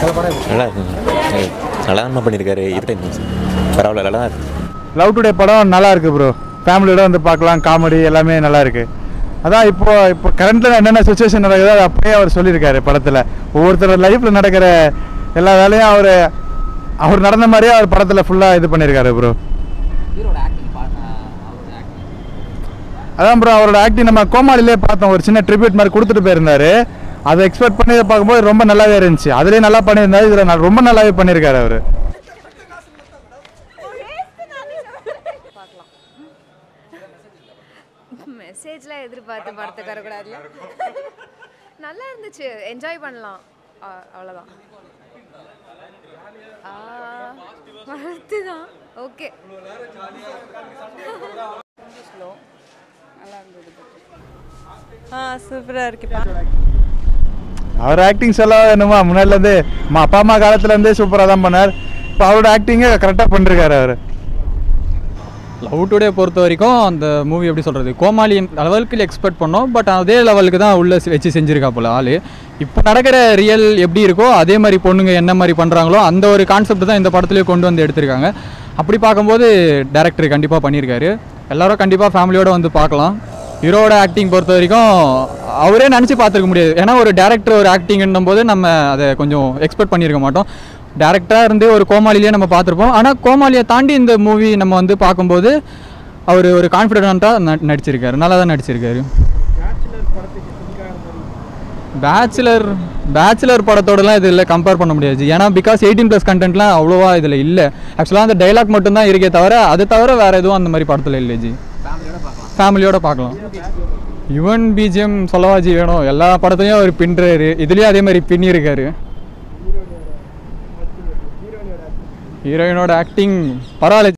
நல்லா இருக்குங்க ஏய், நல்லா தான் பண்ணியிருக்காரு இது பரவாயில்ல நல்லா தான் இருக்கு லவ் டுடே படம் நல்லா இருக்கு ப்ரோ ஃபேமிலியோட வந்து பார்க்கலாம் காமெடி எல்லாமே நல்லா இருக்கு அதான் இப்போ இப்போ கரண்ட்ல என்னென்ன சுச்சுவேஷன் நடக்குதோ அது அப்படியே அவர் சொல்லியிருக்காரு படத்தில் ஒவ்வொருத்தர் லைஃப்பில் நடக்கிற எல்லா வேலையும் அவர் அவர் நடந்த மாதிரியே அவர் படத்தில் ஃபுல்லாக இது பண்ணியிருக்காரு ப்ரோ அதான் ப்ரோ அவரோட ஆக்டிங் நம்ம கோமாளிலே பார்த்தோம் ஒரு சின்ன ட்ரிபியூட் மாதிரி கொடுத்துட்டு போயிருந்தாரு அதை எக்ஸ்பெக்ட் பண்ணி இதை பார்க்கும்போது ரொம்ப நல்லாவே இருந்துச்சு அதுலேயே நல்லா பண்ணியிருந்தாரு இதில் ரொம்ப நல்லாவே பண்ணியிருக்காரு அவர் மெசேஜ்லாம் எதிர்பார்த்து படத்துக்கு வரக்கூடாதுல நல்லா இருந்துச்சு என்ஜாய் பண்ணலாம் அ- அவ்வளவுதான் வளர்த்து தான் ஓகே ஆ சூப்பராக இருக்குப்பா அவர் ஆக்டிங் சொல்ல என்னமோ முன்னாடிலேருந்து நம்ம அப்பா அம்மா காலத்துலேருந்தே சூப்பராக தான் பண்ணார் இப்போ அவரோட ஆக்டிங்கை கரெக்டாக பண்ணிருக்காரு அவர் லவ் டுடே பொறுத்த வரைக்கும் அந்த மூவி எப்படி சொல்கிறது கோமாளி லெவலுக்கு எக்ஸ்பெக்ட் பண்ணோம் பட் அதே லெவலுக்கு தான் உள்ள செ- வச்சு செஞ்சிருக்கா போல ஆள் இப்போ நடக்கிற ரியல் எப்படி இருக்கோ அதே மாதிரி பொண்ணுங்க என்ன மாதிரி பண்ணுறாங்களோ அந்த ஒரு கான்செப்ட் தான் இந்த படத்துலேயே கொண்டு வந்து எடுத்திருக்காங்க அப்படி பார்க்கும்போது டேரக்டர் கண்டிப்பாக பண்ணியிருக்காரு எல்லாரும் கண்டிப்பாக ஃபேமிலியோட வந்து பார்க்கலாம் ஹீரோவோட ஆக்டிங் பொறுத்த வரைக்கும் அவரே நினச்சி பார்த்துருக்க முடியாது ஏன்னா ஒரு டேரக்டர் ஒரு ஆக்டிங்னும் போது நம்ம அதை கொஞ்சம் எக்ஸ்பெக்ட் பண்ணியிருக்க மாட்டோம் டேரக்டராக இருந்து ஒரு கோமாளிலேயே நம்ம பார்த்துருப்போம் ஆனால் கோமாளியை தாண்டி இந்த மூவி நம்ம வந்து பார்க்கும்போது அவர் ஒரு கான்ஃபிடென்ட்டாக நடிச்சிருக்காரு நல்லா தான் நடிச்சிருக்காரு பேச்சுலர் பேச்சுலர் படத்தோடலாம் இதில் கம்பேர் பண்ண முடியாது ஏன்னா பிகாஸ் எயிட்டீன் ப்ளஸ் கண்டென்ட்லாம் அவ்வளோவா இதில் இல்லை ஆக்சுவலாக அந்த டைலாக் மட்டும்தான் இருக்கே தவிர அதை தவிர வேறு எதுவும் அந்த மாதிரி படத்தில் இல்லை ஜி ஃபேமிலியோட பார்க்கலாம் யுவன் பிஜிஎம் சொல்லவா ஜி வேணும் எல்லா படத்துலையும் அவர் பின்னுறாரு இதுலேயும் அதே மாதிரி பின்னிருக்காரு ஹீரோயினோட ஆக்டிங் பரவாயில்ல